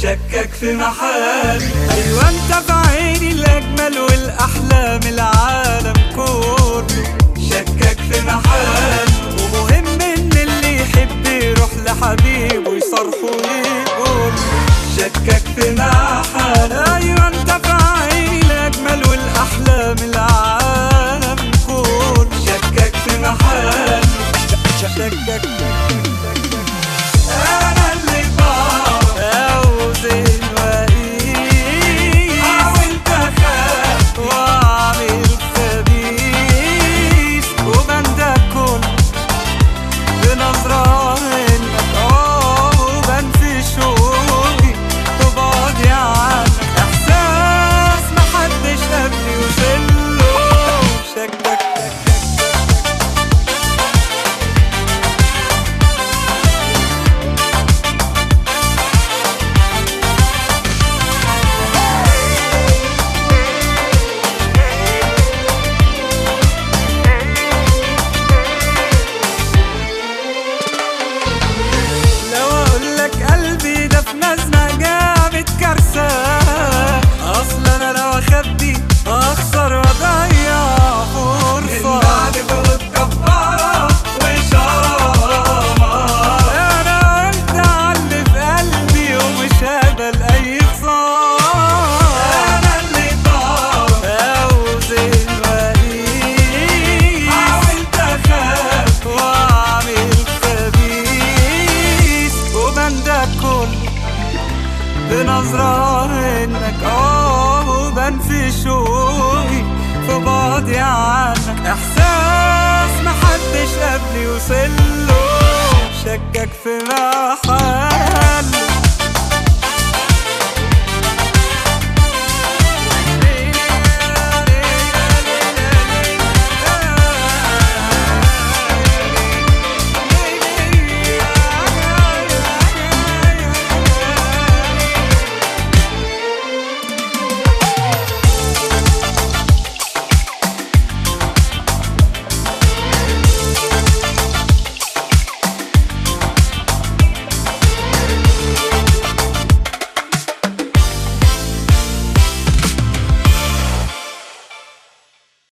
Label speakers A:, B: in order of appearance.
A: شكك في محالي
B: ايوه انت في عيني الاجمل والاحلام العالم كله
A: شكك في محالي
B: ومهم ان اللي يحب يروح لحبيبه يصرخوا يقول
A: شكك في محالي
B: ايوه انت في عيني الاجمل والاحلام العالم كله
A: شكك في محالي
B: شكك
A: انا اللي بعرف
B: اوزن واقيس
A: حاولت اخاف
B: واعمل خبيث وبندى كل بنظرة منك اه وبنفي شوقي وبعدي عنك احساس محدش قبلي وصله شكك لو اقول لك قلبي ده في نزمة جابت كارثة اصل انا لو اخبي اخسر واضيع فرصة
A: البعد غلط كفارة وشرامة
B: انا قلت علي في قلبي ومش هقبل اي خسارة
A: انا اللي بعرف
B: اوزن واقيس
A: حاولت اخاف
B: واعمل خبيث وبندى كل بنظرة منك اه وبنفي شوقي في بعدي عنك احساس محدش قبلي وصله شكك في محل